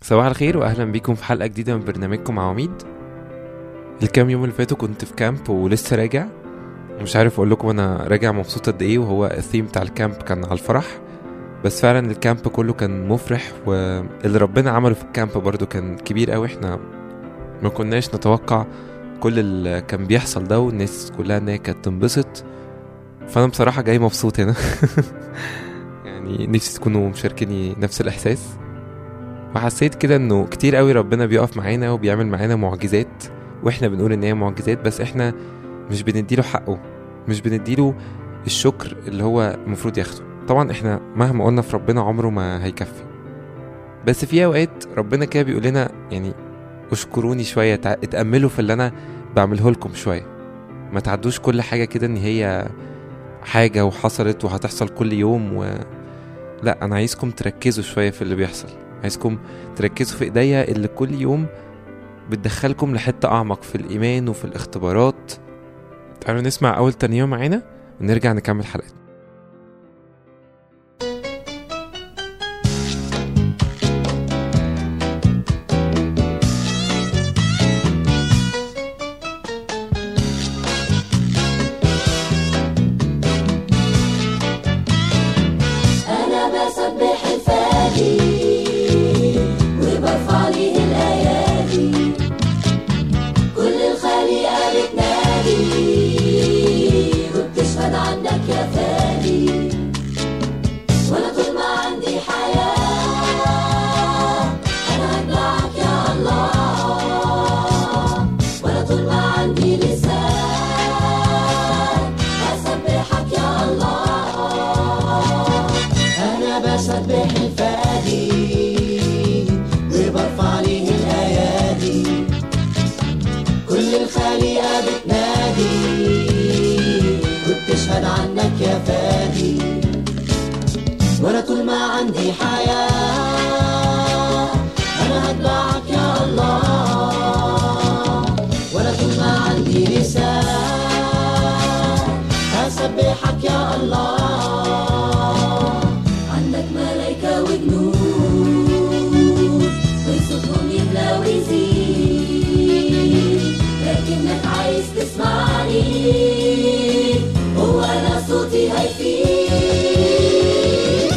صباح الخير واهلا بيكم في حلقه جديده من برنامجكم عواميد الكام يوم اللي فاتوا كنت في كامب ولسه راجع مش عارف اقول لكم انا راجع مبسوط قد ايه وهو الثيم بتاع الكامب كان على الفرح بس فعلا الكامب كله كان مفرح واللي ربنا عمله في الكامب برضو كان كبير قوي احنا ما كناش نتوقع كل اللي كان بيحصل ده والناس كلها ان هي كانت تنبسط فانا بصراحه جاي مبسوط هنا يعني نفسي تكونوا مشاركيني نفس الاحساس وحسيت كده انه كتير قوي ربنا بيقف معانا وبيعمل معانا معجزات واحنا بنقول ان هي معجزات بس احنا مش بنديله حقه مش بنديله الشكر اللي هو المفروض ياخده طبعا احنا مهما قلنا في ربنا عمره ما هيكفي بس في اوقات ربنا كده بيقول لنا يعني اشكروني شويه تع- اتاملوا في اللي انا بعمله لكم شويه ما تعدوش كل حاجه كده ان هي حاجه وحصلت وهتحصل كل يوم و... لا انا عايزكم تركزوا شويه في اللي بيحصل عايزكم تركزوا في ايديا اللي كل يوم بتدخلكم لحته اعمق في الايمان وفي الاختبارات تعالوا نسمع اول ترنيمه معانا ونرجع نكمل حلقتنا أنا بسبح الفادي وبرفع ليه الأيادي كل الخليقة بتنادي وبتشهد عنك يا فادي وأنا طول ما عندي حياة أنا هتبعك يا الله وأنا طول ما عندي لسان هسبحك يا الله أنا بسبح الفادي وبرفع ليه الأيادي كل الخليقة بتنادي وبتشهد عنك يا فادي وأنا طول ما عندي حياة أنا هتبعك يا الله وأنا طول ما عندي لسان هسبحك يا الله عندك ملايكة وجنود وصوتهم يملى ويزيد لكنك عايز تسمعني هو أنا صوتي هيفيد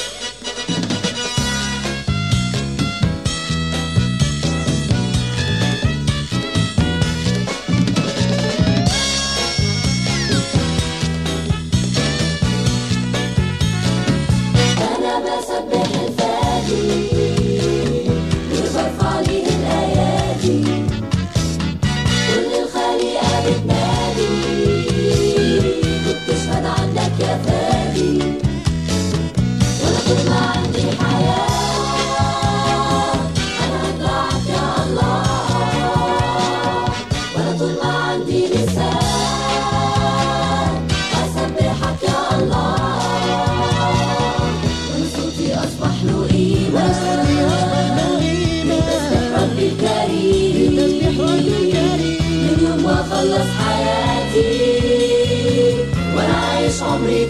أنا بسبح الفادي وبرفع ليه الأيادي كل الخليقة بتنادي وبتشهد عنك يا فادي وأنا طول ما عندي حياة أنا هتبعك يا الله وأنا طول ما عندي لسان هسبحك يا الله وأنا صوتي أصبح له قيمة لتسبح ربي الكريم من يوم ما أخلص حياتي وأنا عايش عمري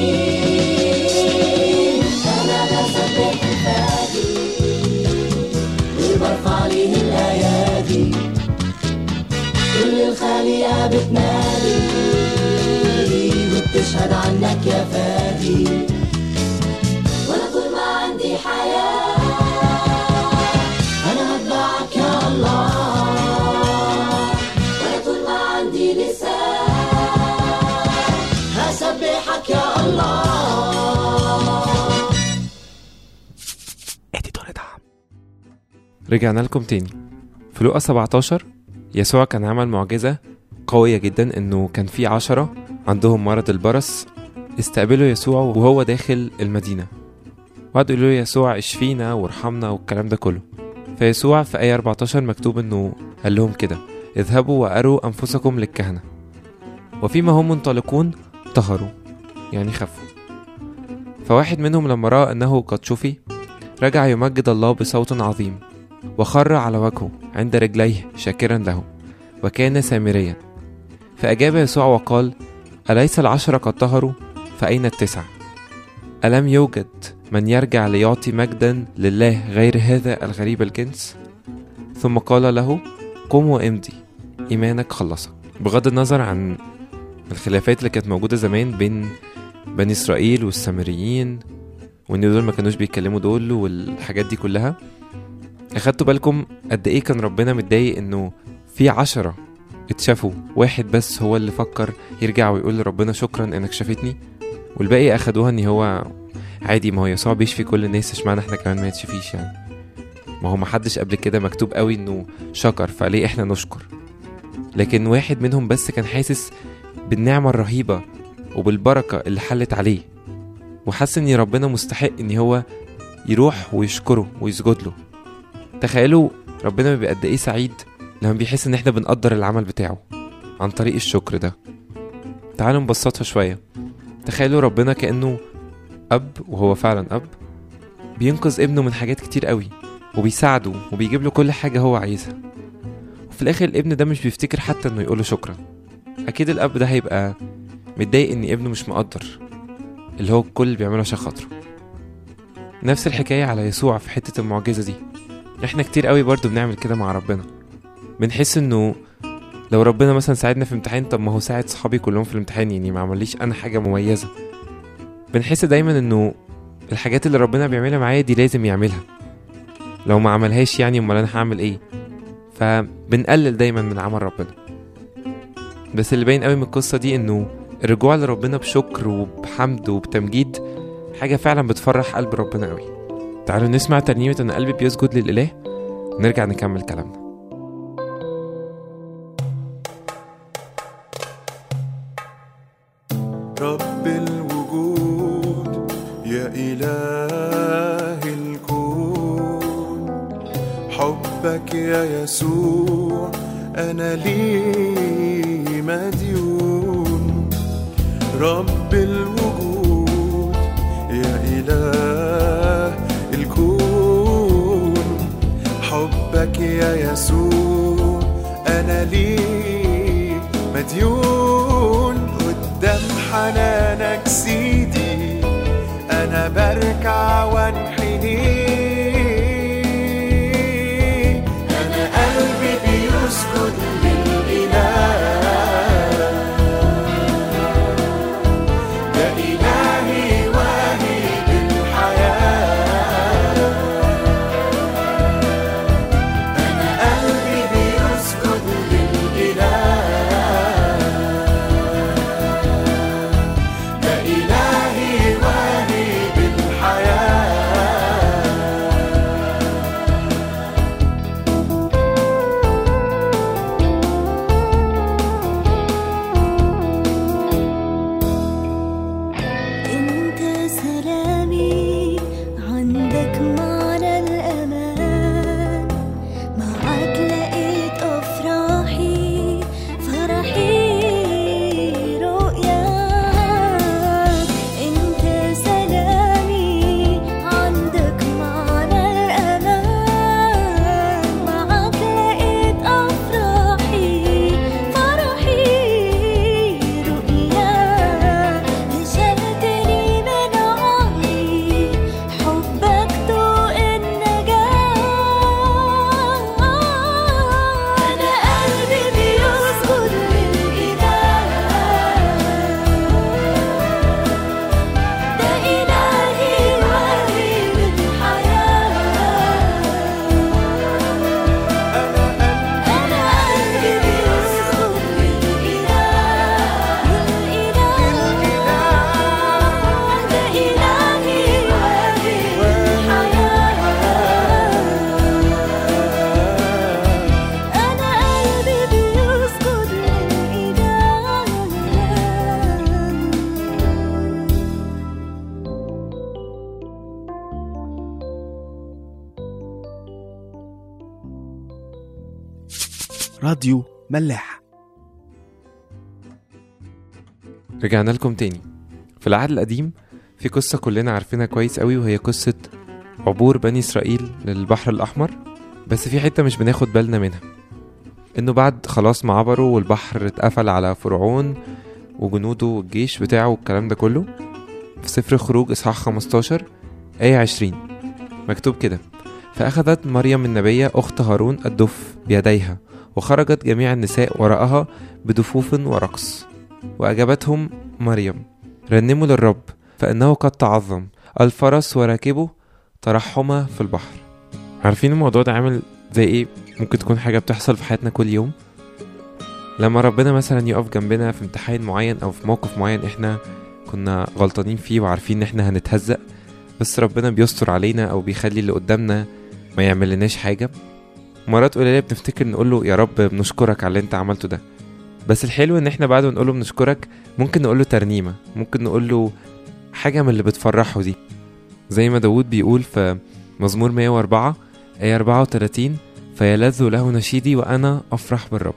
تاني أنا بسبح الفادي وبرفع ليه الأيادي كل الخليقة بتنادي وبتشهد عنك يا فادي وأنا طول ما عندي حياة أنا هتبعك يا الله وأنا طول ما عندي لسان هسبحك يا الله رجعنا لكم تاني في لوقا 17 يسوع كان عمل معجزة قوية جدا انه كان في عشرة عندهم مرض البرص استقبلوا يسوع وهو داخل المدينة وقعدوا يقولوا له يسوع اشفينا وارحمنا والكلام ده كله فيسوع في آية 14 مكتوب انه قال لهم كده اذهبوا وأروا أنفسكم للكهنة وفيما هم منطلقون طهروا يعني خفوا فواحد منهم لما رأى أنه قد شفي رجع يمجد الله بصوت عظيم وخر على وجهه عند رجليه شاكرا له وكان سامريا فأجاب يسوع وقال أليس العشرة قد طهروا فأين التسعة ألم يوجد من يرجع ليعطي مجدا لله غير هذا الغريب الجنس ثم قال له قم وامضي إيمانك خلصك بغض النظر عن الخلافات اللي كانت موجودة زمان بين بني إسرائيل والسامريين وإن دول ما كانوش بيتكلموا دول والحاجات دي كلها أخدتوا بالكم قد إيه كان ربنا متضايق إنه في عشرة اتشافوا واحد بس هو اللي فكر يرجع ويقول لربنا شكرا إنك شافتني والباقي أخدوها إن هو عادي ما هو يسوع بيشفي كل الناس اشمعنى احنا كمان ما يتشفيش يعني ما هو محدش قبل كده مكتوب قوي انه شكر فليه احنا نشكر لكن واحد منهم بس كان حاسس بالنعمة الرهيبة وبالبركة اللي حلت عليه وحس ان ربنا مستحق ان هو يروح ويشكره ويسجد له تخيلوا ربنا بيبقى قد ايه سعيد لما بيحس ان احنا بنقدر العمل بتاعه عن طريق الشكر ده تعالوا نبسطها شوية تخيلوا ربنا كأنه أب وهو فعلا أب بينقذ ابنه من حاجات كتير قوي وبيساعده وبيجيب له كل حاجة هو عايزها وفي الآخر الابن ده مش بيفتكر حتى إنه يقوله شكرا أكيد الأب ده هيبقى متضايق إن ابنه مش مقدر اللي هو كل اللي بيعمله عشان خاطره نفس الحكاية على يسوع في حتة المعجزة دي احنا كتير قوي برضو بنعمل كده مع ربنا بنحس انه لو ربنا مثلا ساعدنا في امتحان طب ما هو ساعد صحابي كلهم في الامتحان يعني ما عمليش انا حاجة مميزة بنحس دايما انه الحاجات اللي ربنا بيعملها معايا دي لازم يعملها لو ما عملهاش يعني امال انا هعمل ايه فبنقلل دايما من عمل ربنا بس اللي باين قوي من القصه دي انه الرجوع لربنا بشكر وبحمد وبتمجيد حاجه فعلا بتفرح قلب ربنا قوي تعالوا نسمع ترنيمه ان قلبي بيسجد للاله ونرجع نكمل كلامنا رب الوجود يا إله الكون حبك يا يسوع أنا لي مديون رب الوجود يا إله الكون حبك يا يسوع أنا لي مديون قدام حنانك سيدي أنا بركع وانحني أنا قلبي بيسجد للإله يا إلهي واهب الحياة أنا قلبي بيسجد للإله يا إلهي واهب الحياة انت سلامي عندك معنى الامان معاك لقيت افراحي فرحي رؤياك انت سلامي عندك معنى الامان معاك لقيت افراحي فرحي رؤياك نشلتني من عمري حبك طوق النجاة أنا قلبي بيسجد للإله ده إلهي واهب الحياة أنا قلبي بيسجد للإله للإله ده إلهي واهب الحياة أنا قلبي بيسجد للإله راديو ملاح رجعنا لكم تاني في العهد القديم في قصة كلنا عارفينها كويس قوي وهي قصة عبور بني إسرائيل للبحر الأحمر بس في حتة مش بناخد بالنا منها إنه بعد خلاص ما عبروا والبحر اتقفل على فرعون وجنوده والجيش بتاعه والكلام ده كله في سفر خروج إصحاح 15 آية 20 مكتوب كده فأخذت مريم النبية أخت هارون الدف بيديها وخرجت جميع النساء وراءها بدفوف ورقص وأجابتهم مريم رنموا للرب فإنه قد تعظم الفرس وراكبه ترحما في البحر عارفين الموضوع ده عامل زي ايه ممكن تكون حاجة بتحصل في حياتنا كل يوم لما ربنا مثلا يقف جنبنا في امتحان معين او في موقف معين احنا كنا غلطانين فيه وعارفين ان احنا هنتهزق بس ربنا بيستر علينا او بيخلي اللي قدامنا ما يعمل لناش حاجة مرات قليلة بنفتكر نقول له يا رب بنشكرك على اللي انت عملته ده بس الحلو ان احنا بعد ما نقول له بنشكرك ممكن نقول له ترنيمة ممكن نقول له حاجة من اللي بتفرحه دي زي ما داود بيقول في مزمور 104 آية 34 فيلذ له نشيدي وأنا أفرح بالرب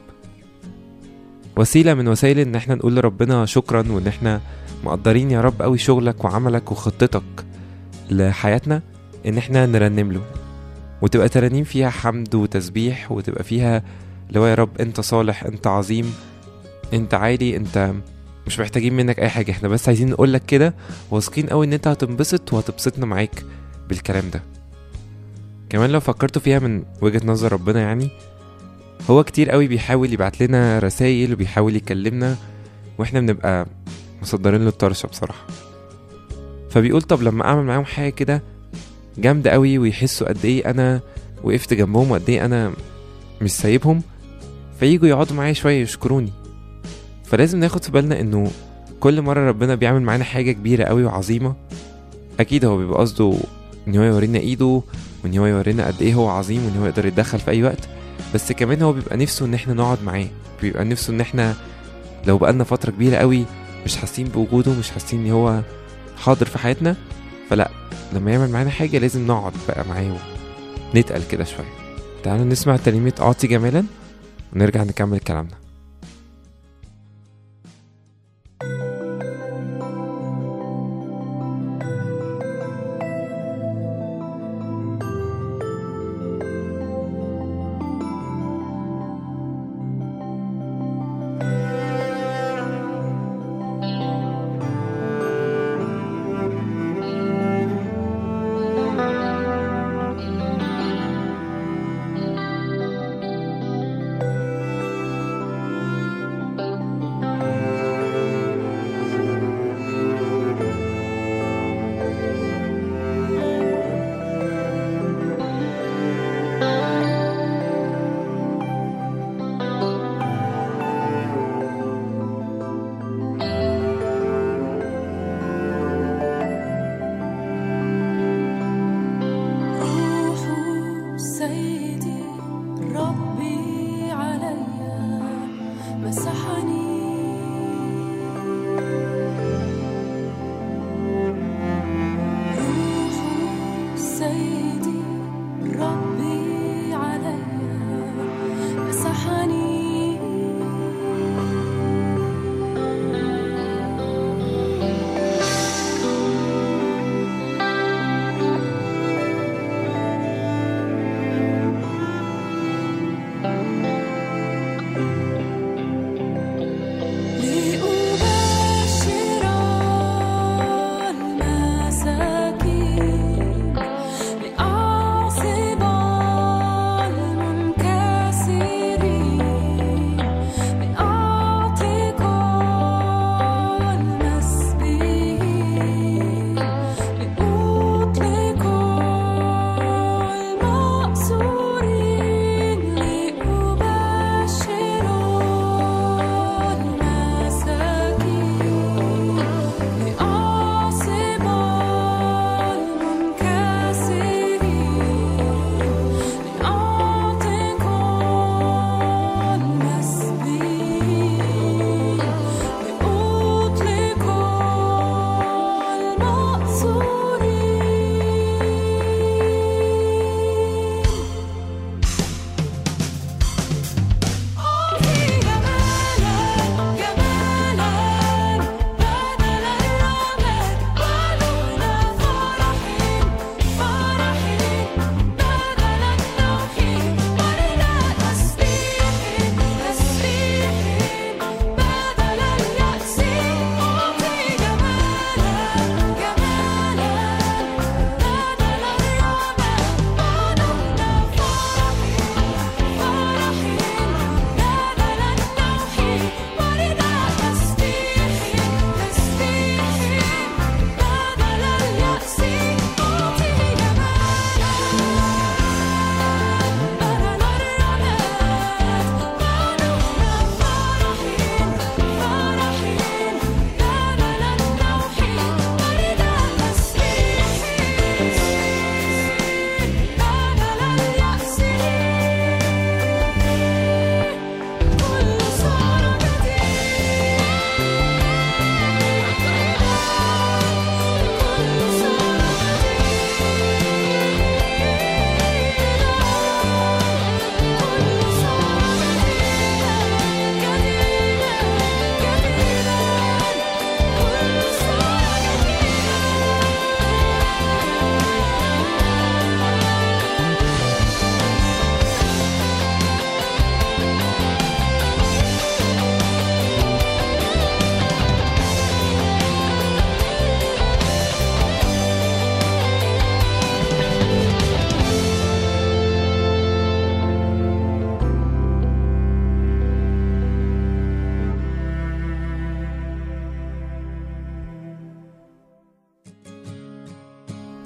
وسيلة من وسائل إن احنا نقول لربنا شكرا وإن احنا مقدرين يا رب أوي شغلك وعملك وخطتك لحياتنا إن احنا نرنم له وتبقى ترانيم فيها حمد وتسبيح وتبقى فيها اللي هو يا رب انت صالح انت عظيم انت عالي انت مش محتاجين منك اي حاجه احنا بس عايزين نقول لك كده واثقين قوي ان انت هتنبسط وهتبسطنا معاك بالكلام ده كمان لو فكرتوا فيها من وجهه نظر ربنا يعني هو كتير قوي بيحاول يبعت لنا رسائل وبيحاول يكلمنا واحنا بنبقى مصدرين له الطرشه بصراحه فبيقول طب لما اعمل معاهم حاجه كده جامده قوي ويحسوا قد ايه انا وقفت جنبهم وقد ايه انا مش سايبهم فييجوا يقعدوا معايا شويه يشكروني فلازم ناخد في بالنا انه كل مره ربنا بيعمل معانا حاجه كبيره قوي وعظيمه اكيد هو بيبقى قصده ان هو يورينا ايده وان هو يورينا قد ايه هو عظيم وان هو يقدر يتدخل في اي وقت بس كمان هو بيبقى نفسه ان احنا نقعد معاه بيبقى نفسه ان احنا لو بقالنا فتره كبيره قوي مش حاسين بوجوده مش حاسين ان هو حاضر في حياتنا فلا لما يعمل معانا حاجه لازم نقعد بقى معاه نتقل كده شويه تعالوا نسمع كلمة أعطي جمالا ونرجع نكمل كلامنا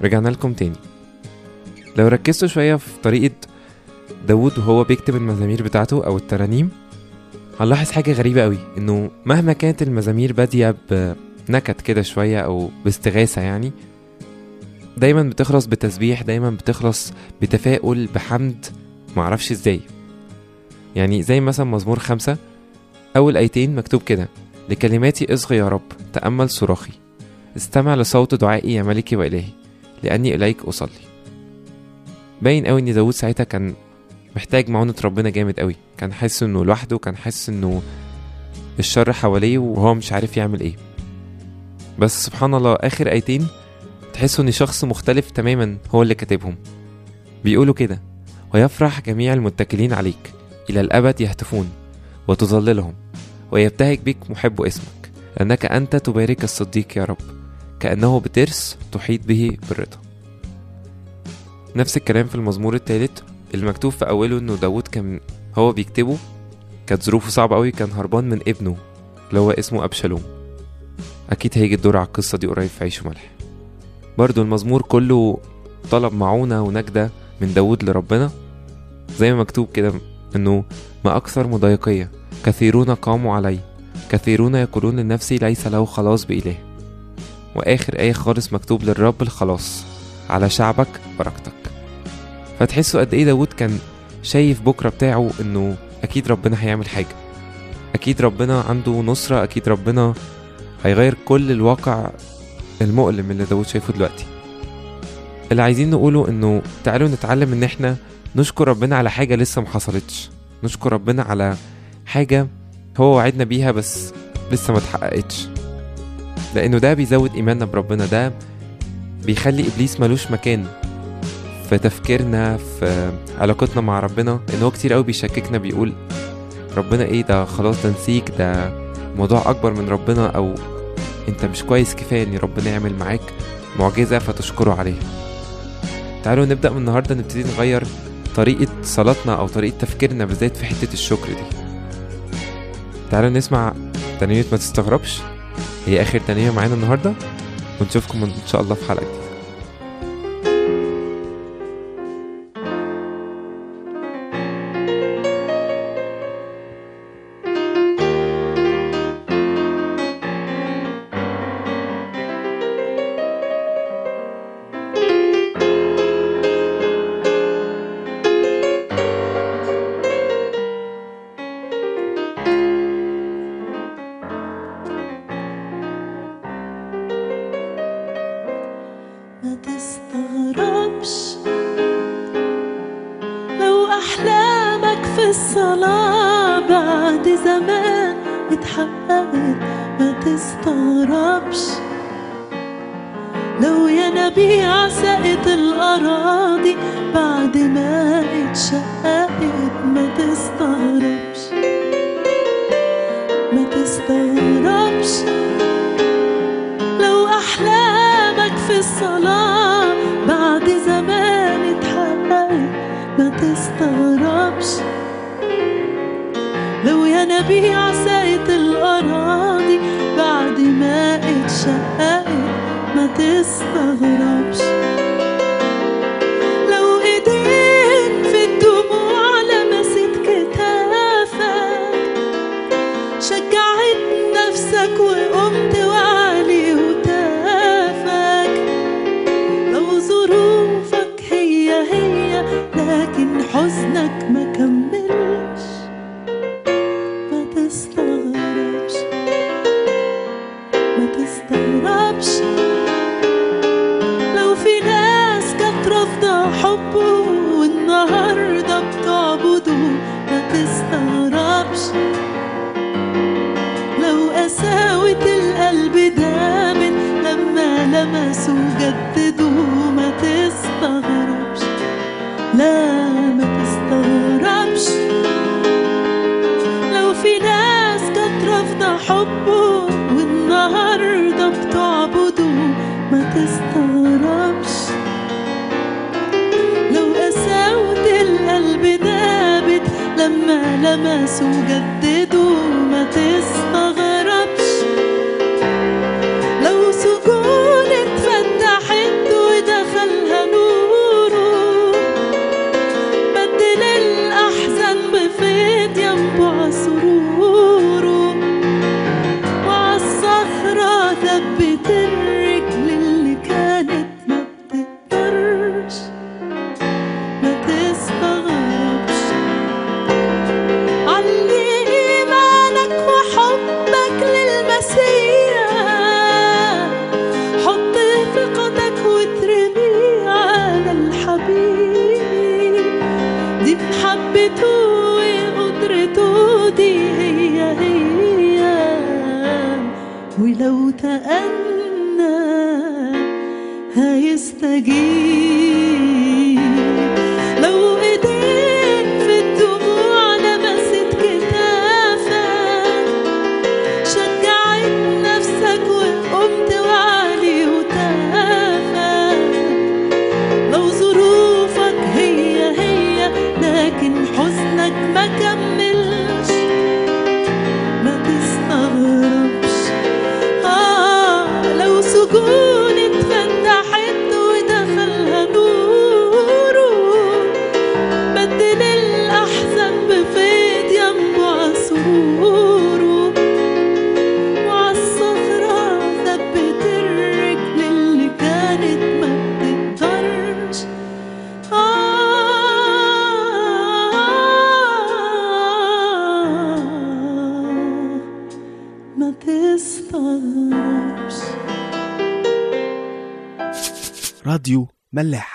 رجعنا لكم تاني لو ركزتوا شوية في طريقة داود وهو بيكتب المزامير بتاعته أو الترانيم هنلاحظ حاجة غريبة قوي إنه مهما كانت المزامير بادية بنكت كده شوية أو باستغاثة يعني دايما بتخلص بتسبيح دايما بتخلص بتفاؤل بحمد معرفش ازاي يعني زي مثلا مزمور خمسة أول آيتين مكتوب كده لكلماتي اصغي يا رب تأمل صراخي استمع لصوت دعائي يا ملكي وإلهي لأني إليك أصلي باين قوي إن داود ساعتها كان محتاج معونة ربنا جامد قوي كان حاسس إنه لوحده كان حاسس إنه الشر حواليه وهو مش عارف يعمل إيه بس سبحان الله آخر آيتين تحسوا إن شخص مختلف تماما هو اللي كاتبهم بيقولوا كده ويفرح جميع المتكلين عليك إلى الأبد يهتفون وتظللهم ويبتهج بك محب اسمك لأنك أنت تبارك الصديق يا رب كأنه بترس تحيط به بالرضا نفس الكلام في المزمور الثالث المكتوب في أوله إنه داود كان هو بيكتبه كانت ظروفه صعبة أوي كان هربان من ابنه اللي هو اسمه أبشالوم أكيد هيجي الدور على القصة دي قريب في عيش وملح برضو المزمور كله طلب معونة ونجدة من داود لربنا زي ما مكتوب كده إنه ما أكثر مضايقية كثيرون قاموا علي كثيرون يقولون لنفسي ليس له خلاص بإله وآخر آية خالص مكتوب للرب الخلاص على شعبك بركتك فتحسوا قد إيه داود كان شايف بكرة بتاعه إنه أكيد ربنا هيعمل حاجة أكيد ربنا عنده نصرة أكيد ربنا هيغير كل الواقع المؤلم اللي داود شايفه دلوقتي اللي عايزين نقوله إنه تعالوا نتعلم إن إحنا نشكر ربنا على حاجة لسه محصلتش نشكر ربنا على حاجة هو وعدنا بيها بس لسه ما اتحققتش لأنه ده بيزود إيماننا بربنا ده بيخلي إبليس ملوش مكان في تفكيرنا في علاقتنا مع ربنا لأن هو كتير قوي بيشككنا بيقول ربنا إيه ده خلاص ده نسيك ده موضوع أكبر من ربنا أو أنت مش كويس كفاية إن ربنا يعمل معاك معجزة فتشكره عليها تعالوا نبدأ من النهاردة نبتدي نغير طريقة صلاتنا أو طريقة تفكيرنا بالذات في حتة الشكر دي تعالوا نسمع ترنيمة ما تستغربش هي آخر ترنيمة معانا النهاردة ونشوفكم إن شاء الله في حلقة جديدة ما تستغربش لو أحلامك في الصلاة بعد زمان اتحققت ما تستغربش لو ينابيع سقت الأراضي بعد ما اتشققت ما تستغربش ما تستغربش لو أحلامك في الصلاة بعد زمان اتحققت ما تستغربش لو ينابيع سقت الأراضي بعد ما اتشققت ما تستغربش لو ايدين في الدموع لمست كتافك شجعت نفسك وقمت وعلي هتافك لو ظروفك هي هي لكن حزنك ما كملش ما تستغربش ما تستغربش لو في ناس كانت رافضة حبه والنهاردة بتعبده ما تستغربش لو قساوة القلب دامت لما لمسوا جددوا ما تستغربش لا ما تستغربش لو في ناس كانت رافضة حبه والنهاردة بتعبده ما تستغربش لو قساوة القلب دابت لما لمسوا جددوا ما تستغربش لو سجون اتفتحت ودخل دي محبته وقدرته دي هي هي ولو تأنى هيستجيب لو ايديك في الدموع لمست كتافك شجعت نفسك وقمت وعلي وتافك لو ظروفك هي هي لكن حزنك ما كملش ما تستغربش آه لو سجون اتفتحت ودخلها نوره بدل الأحزان بفيض ينبع سروره وعالصخرة ثبت الرجل اللي كانت ما بتقدرش آه ما تستغربش راديو ملاح